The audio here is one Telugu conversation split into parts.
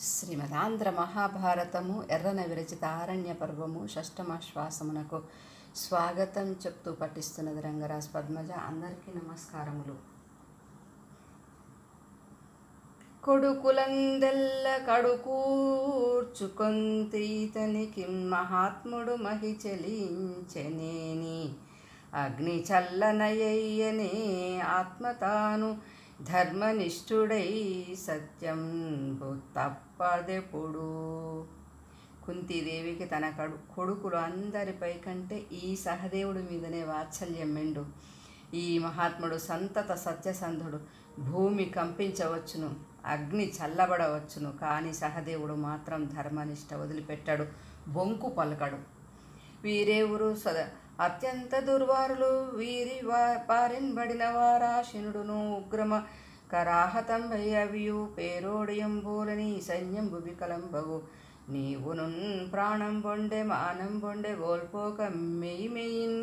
శ్రీమదాంధ్ర మహాభారతము ఎర్రన విరచిత ఆరణ్య పర్వము షష్టమాశ్వాసమునకు స్వాగతం చెప్తూ పఠిస్తున్నది రంగరాజ్ పద్మజ అందరికీ నమస్కారములు కొడుకులందెల్ల కడుకూర్చుకొంతీతనికి మహాత్ముడు మహి చెలించెనేని అగ్ని చల్లనయ్యనే ఆత్మ తాను ధర్మనిష్ఠుడై సత్యం తప్పదెప్పుడు కుంతీదేవికి తన కడు కొడుకులు అందరిపై కంటే ఈ సహదేవుడి మీదనే వాత్సల్యం మెండు ఈ మహాత్ముడు సంతత సత్యసంధుడు భూమి కంపించవచ్చును అగ్ని చల్లబడవచ్చును కానీ సహదేవుడు మాత్రం ధర్మనిష్ట వదిలిపెట్టాడు బొంకు పలకడు వీరేవురు సద అత్యంత దుర్వారులు వీరి వా పారెన్బడిన వారాశినుడును ఉగ్రమ కరాహతంబయ్యవియు పేరోడియంబోలని సైన్యంబు వికలంబవు నీవునున్ ప్రాణం బొండె మానం బొండె గోల్పోక మెయి మెయిన్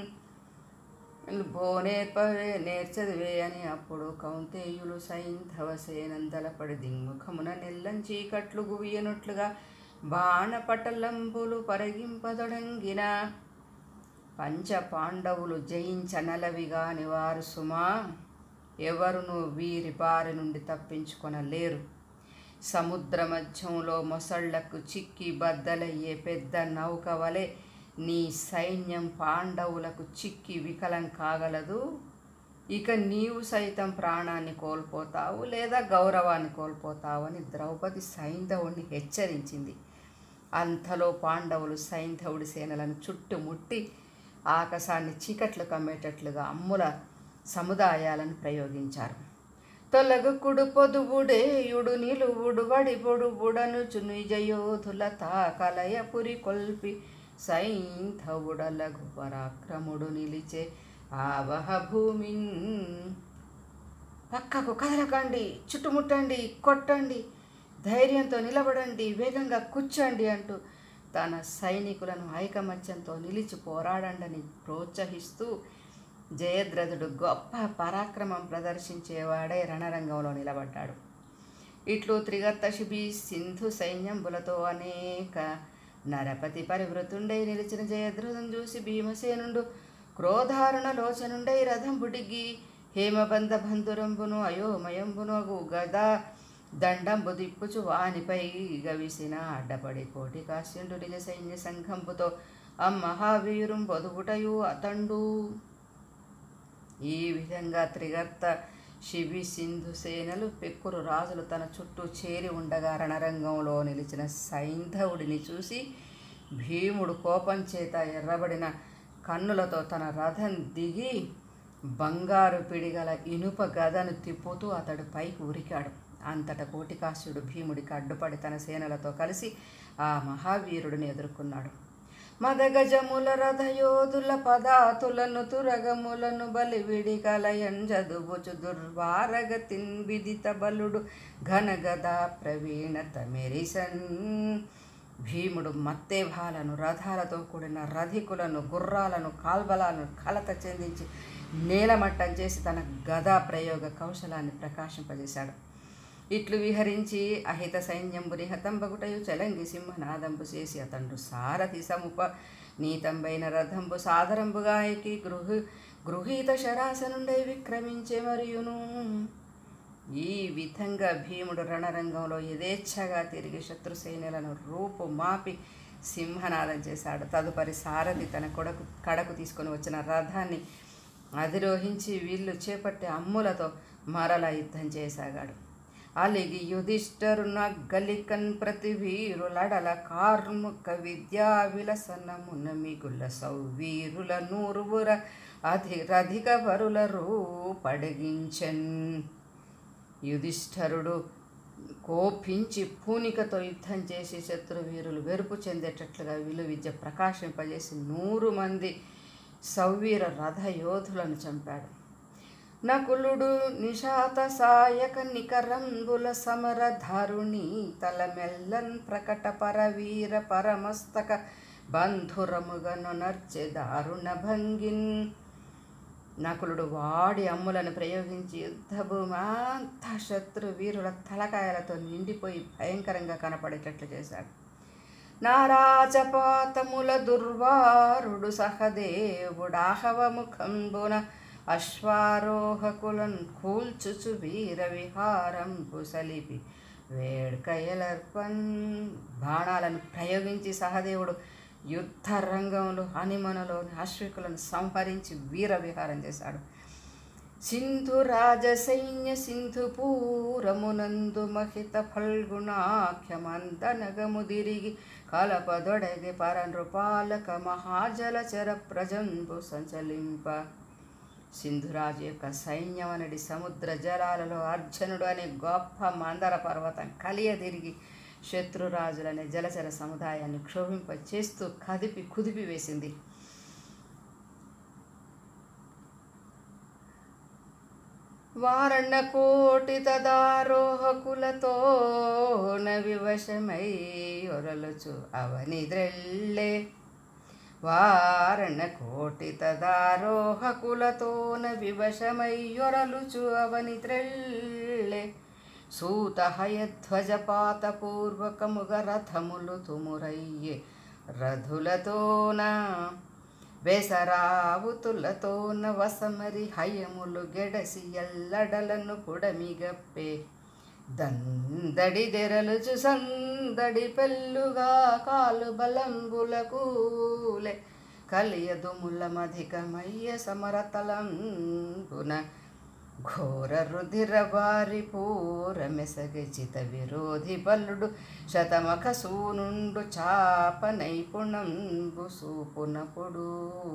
బోనేర్పవే నేర్చదివే అని అప్పుడు కౌంతేయులు సైంధవ సేనందలపడి దింగుఖమున నెల్లం చీకట్లు గువియనట్లుగా బాణపటలంబులు పరగింపదొడంగిన పంచ పాండవులు జయించనలవిగాని వారు సుమా ఎవరును వీరి బారి నుండి తప్పించుకొనలేరు సముద్ర మధ్యంలో మొసళ్లకు చిక్కి బద్దలయ్యే పెద్ద నౌక వలె నీ సైన్యం పాండవులకు చిక్కి వికలం కాగలదు ఇక నీవు సైతం ప్రాణాన్ని కోల్పోతావు లేదా గౌరవాన్ని కోల్పోతావు అని ద్రౌపది సైంధవుడిని హెచ్చరించింది అంతలో పాండవులు సైంధవుడి సేనలను చుట్టుముట్టి ఆకాశాన్ని చీకట్లు కమ్మేటట్లుగా అమ్ముల సముదాయాలను ప్రయోగించారు తొలగుకుడు పొదువుడేయుడు నిలువుడు వడిబొడు బుడనుచు నిజయోధుల తాకలయ పురి కొల్పి సైంధవుడలగు పరాక్రముడు నిలిచే ఆవహ భూమిన్ పక్కకు కదలకండి చుట్టుముట్టండి కొట్టండి ధైర్యంతో నిలబడండి వేగంగా కూర్చోండి అంటూ తన సైనికులను ఐకమత్యంతో నిలిచి పోరాడండని ప్రోత్సహిస్తూ జయద్రథుడు గొప్ప పరాక్రమం ప్రదర్శించేవాడే రణరంగంలో నిలబడ్డాడు ఇట్లు త్రిగర్త శిబి సింధు సైన్యంబులతో అనేక నరపతి పరివృతుండై నిలిచిన జయద్రథుని చూసి భీమసేనుండు క్రోధారుణ లోచనుండై రథం బుడిగి హేమబంధ బంధురంబును అయోమయంబును అగు గదా దండంబు దిప్పుచు వానిపై గవిసిన అడ్డపడి కోటి కాశ్యుండు నిజ సైన్య సంఘంపుతో అమ్మహావీరుం పొదుగుటయు అతండు ఈ విధంగా త్రిగర్త శిబి సింధు సేనలు పెక్కురు రాజులు తన చుట్టూ చేరి ఉండగా రణరంగంలో నిలిచిన సైంధవుడిని చూసి భీముడు కోపం చేత ఎర్రబడిన కన్నులతో తన రథం దిగి బంగారు పిడిగల ఇనుప గదను తిప్పుతూ అతడు పైకి ఉరికాడు అంతట కోటికాసుడు భీముడికి అడ్డుపడి తన సేనలతో కలిసి ఆ మహావీరుడిని ఎదుర్కొన్నాడు మదగజముల రథయోధుల పదాతులను తురగములను బలివిడి కలయంజదుబుచు దుర్వారగతిన్ విదిత బలుడు ఘనగద ప్రవీణత మెరిసన్ భీముడు మత్తేభాలను రథాలతో కూడిన రధికులను గుర్రాలను కాల్బలాలను కలత చెందించి నేలమట్టం చేసి తన గదా ప్రయోగ కౌశలాన్ని ప్రకాశింపజేశాడు ఇట్లు విహరించి అహిత సైన్యంబు నిహతంబగుటయు చలంగి సింహనాదంబు చేసి అతండు సారథి సముప నీతంబైన రథంబు సాదరంబుగా ఎక్కి గృహ గృహీత శరాసనుండై విక్రమించే మరియును ఈ విధంగా భీముడు రణరంగంలో యథేచ్ఛగా తిరిగి శత్రు సైన్యాలను రూపు మాపి సింహనాదం చేశాడు తదుపరి సారథి తన కొడకు కడకు తీసుకొని వచ్చిన రథాన్ని అధిరోహించి వీళ్ళు చేపట్టే అమ్ములతో మరల యుద్ధం చేసాగాడు అలిగి యుధిష్ఠరున గలికన్ ప్రతి వీరులడల కార్ముక విద్యా విలసనమున మిగుల సౌవీరుల నూరువుర అధిరధిక వరుల రూపడిగించన్ యుధిష్ఠరుడు కోపించి పూనికతో యుద్ధం చేసి శత్రువీరులు వెరుపు చెందేటట్లుగా విలు విద్య ప్రకాశింపజేసి నూరు మంది సౌవీర రథ యోధులను చంపాడు నకులుడు నిషాత సాయక నికరంబుల సమర ధారుణి తలమెల్లన్ ప్రకట పరవీర పరమస్తక బంధురముగను నర్చె దారుణ భంగిన్ నకులుడు వాడి అమ్ములను ప్రయోగించి యుద్ధభూమి అంతా శత్రు వీరుల తలకాయలతో నిండిపోయి భయంకరంగా కనపడేటట్లు చేశాడు నారాజపాతముల దుర్వారుడు సహదేవుడాహవముఖంబున అశ్వారోహకులను కూల్చుచు వీర విహారంపు సలిపి వేడ్కయలర్పన్ బాణాలను ప్రయోగించి సహదేవుడు యుద్ధ రంగంలో హనిమనలోని అశ్వికులను సంహరించి వీర విహారం చేశాడు సింధు రాజసైన్య సింధు పూరమునందు మహిత ఫల్గుణాఖ్యమంత నగముదిరిగి కలపదొడగి పరనృపాలక మహాజలచర ప్రజంబు సంచలింప సింధురాజు యొక్క సైన్యమనడి సముద్ర జలాలలో అర్జునుడు అనే గొప్ప మందర పర్వతం కలియదిరిగి శత్రురాజులనే జలచర సముదాయాన్ని క్షోభింప చేస్తూ కదిపి కుదిపి వేసింది వారణ కోటి తదారోహకులతో వివశమై ఒరలుచు అవనిద్రెళ్ళే వారణ కోటి తదారోహకులతోన వివశమయ్యొరలుచు అవని త్రెళ్ళే సూతహయధ్వజపాత పూర్వకముగ రథములు తుమురయ్యే రథులతోన బెసరావుతులతోన వసమరి హయములు గెడసి ఎల్లడలను పుడమిగప్పే దందడి దెరలుచు సందడి పెళ్ళుగా కాలు బలంబులకూలె కలియదుముల మధికమయ్య సమరతలంబున ఘోర రుధిర వారి పూర మెసగచిత విరోధి బలుడు శతమఖ సూనుండు చాప నైపుణంబు సూపునపుడు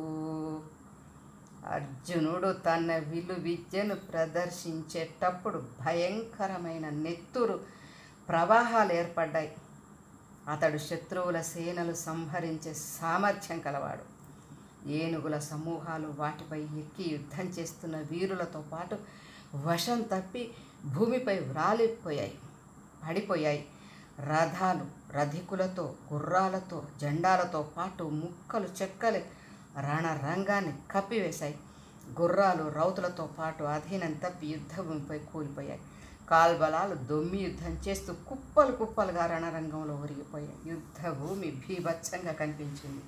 అర్జునుడు తన విలు విద్యను ప్రదర్శించేటప్పుడు భయంకరమైన నెత్తురు ప్రవాహాలు ఏర్పడ్డాయి అతడు శత్రువుల సేనలు సంహరించే సామర్థ్యం కలవాడు ఏనుగుల సమూహాలు వాటిపై ఎక్కి యుద్ధం చేస్తున్న వీరులతో పాటు వశం తప్పి భూమిపై వ్రాలిపోయాయి పడిపోయాయి రథాలు రధికులతో గుర్రాలతో జెండాలతో పాటు ముక్కలు చెక్కలు రణరంగాన్ని కప్పివేశాయి గుర్రాలు రౌతులతో పాటు అధీనం తప్పి యుద్ధభూమిపై కూలిపోయాయి కాల్బలాలు దొమ్మి యుద్ధం చేస్తూ కుప్పలు కుప్పలుగా రణరంగంలో ఒరిగిపోయాయి యుద్ధభూమి భీభత్సంగా కనిపించింది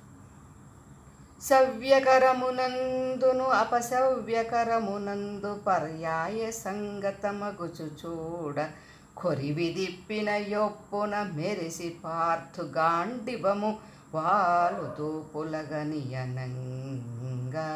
సవ్యకరమునందును అపసవ్యకరమునందు పర్యాయ సంగతమగుచు చూడ కొరివి దిప్పిన యొప్పున మెరిసి పార్థు గాండిబము వాలుతూ పులగనియనంగా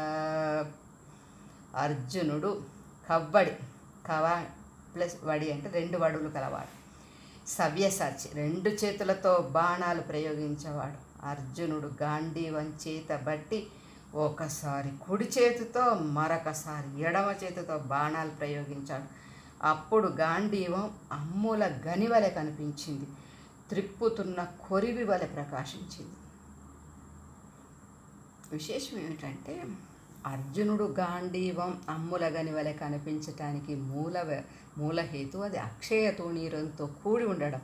అర్జునుడు కవ్వడి కవా ప్లస్ వడి అంటే రెండు వడులు కలవాడు సవ్యసాచి రెండు చేతులతో బాణాలు ప్రయోగించేవాడు అర్జునుడు గాంధీవం చేత బట్టి ఒకసారి కుడి చేతితో మరొకసారి ఎడమ చేతితో బాణాలు ప్రయోగించాడు అప్పుడు గాంధీవం అమ్ముల గనివలె కనిపించింది త్రిప్పుతున్న కొరివి వలె ప్రకాశించింది విశేషం ఏమిటంటే అర్జునుడు గాంధీవం అమ్ముల గని వలె కనిపించటానికి మూల మూలహేతు అది అక్షయ తూణీరంతో కూడి ఉండడం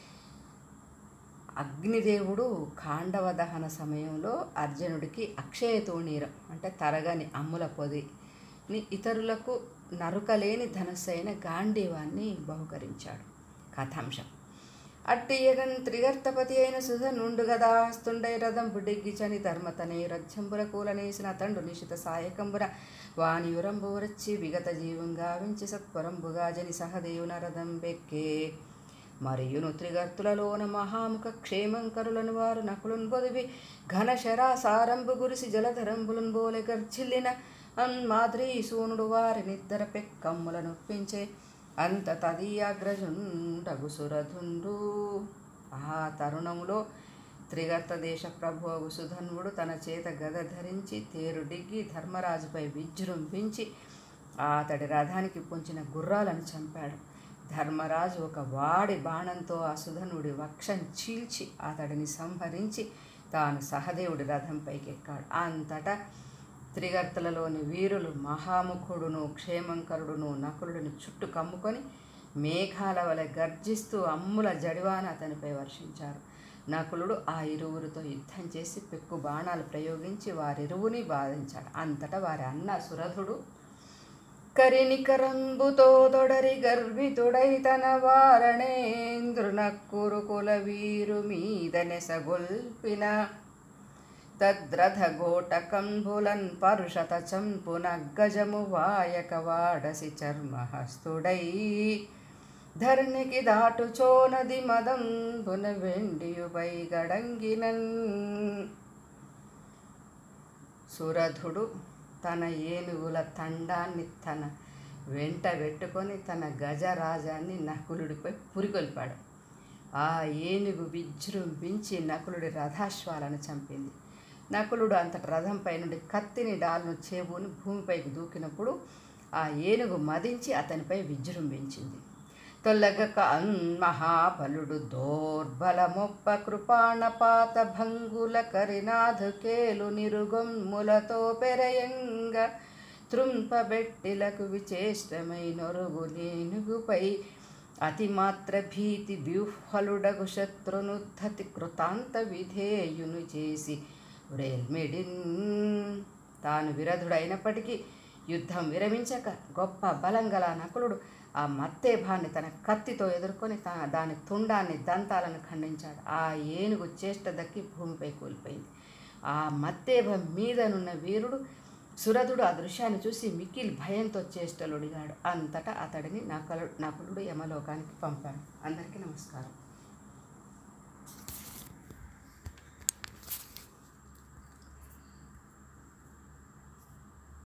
అగ్నిదేవుడు ఖాండవ దహన సమయంలో అర్జునుడికి అక్షయ తూణీరం అంటే తరగని అమ్ముల పొదిని ఇతరులకు నరుకలేని ధనస్సైన గాంధీవాన్ని బహుకరించాడు కథాంశం అట్టి ఎగన్ త్రిగర్తపతి అయిన సుధనుండు గదాస్తుండై రథం బుడ్డిగ్గిచని ధర్మతనే రథ్యంబుర కూలనేసిన తండు నిశిత సాయకంబుర వానియురంబురచ్చి విగత జీవం గావించి సత్వరంబుగా జని సహదేవున రథం బెక్కే మరియును త్రిగర్తులలోన మహాముఖ క్షేమంకరులను వారు నకులున్ పొదివి ఘన శరాసారంబు గురిసి జలధరంబులను బోలె గర్జిల్లిన అన్మాద్రి సూనుడు వారినిద్దర పెక్కమ్ముల నొప్పించే అంత తదీయాగ్రజుండగు సురధుండు ఆ తరుణములో త్రిగర్త దేశ ప్రభువు సుధన్వుడు తన చేత గద ధరించి తేరు డిగ్గి ధర్మరాజుపై విజృంభించి అతడి రథానికి పొంచిన గుర్రాలను చంపాడు ధర్మరాజు ఒక వాడి బాణంతో ఆ సుధనుడి వక్షం చీల్చి అతడిని సంహరించి తాను సహదేవుడి రథంపైకి ఎక్కాడు అంతటా త్రిగర్తలలోని వీరులు మహాముఖుడును క్షేమంకరుడును నకులుడిని చుట్టు కమ్ముకొని మేఘాల వలె గర్జిస్తూ అమ్ముల జడివాన అతనిపై వర్షించారు నకులుడు ఆ ఇరువురితో యుద్ధం చేసి పెక్కు బాణాలు ప్రయోగించి వారిరువుని బాధించాడు అంతటా వారి అన్న సురథుడు కరినికరంబుతో తొడరి గర్వితుడై తన వారణేంద్రునక్కురు కుల వీరు మీద నెసగొల్పిన తద్రథ గోటకంబులన్ పరుషత చంపున గజము వాయక వాడసి చర్మహస్తుడై ధర్నికి దాటుచోనది మదంబున వెండియుపై గడంగినన్ సురధుడు తన ఏనుగుల తండాన్ని తన వెంట పెట్టుకొని తన గజరాజాన్ని నకులుడిపై పురికొల్పాడు ఆ ఏనుగు విజృంభించి నకులుడి రథాశ్వాలను చంపింది నకులుడు అంతటి రథంపై నుండి కత్తిని డాల్ను చేబూని భూమిపైకి దూకినప్పుడు ఆ ఏనుగు మదించి అతనిపై విజృంభించింది తొలగక మహాబలుడు దోర్బలమొప్ప కృపాణపాత భంగుల కరినాథుకేలు నిరుగొమ్ములతో పెరయంగ త్రుంపబెట్టిలకు విచేష్టమై నొరుగు నేనుగుపై అతిమాత్ర భీతి వ్యూహలుడగు శత్రునుద్ధతి కృతాంత విధేయును చేసి వ్రేల్మెడిన్ తాను విరధుడైనప్పటికీ యుద్ధం విరమించక గొప్ప బలం గల నకులుడు ఆ మత్తేభాన్ని తన కత్తితో ఎదుర్కొని తన దాని తుండాన్ని దంతాలను ఖండించాడు ఆ ఏనుగు చేష్ట దక్కి భూమిపై కూలిపోయింది ఆ మత్తేభ మీదనున్న వీరుడు సురధుడు ఆ దృశ్యాన్ని చూసి మిక్కిలి భయంతో చేష్టలుడిగాడు అంతటా అతడిని నకలు నకులుడు యమలోకానికి పంపాడు అందరికీ నమస్కారం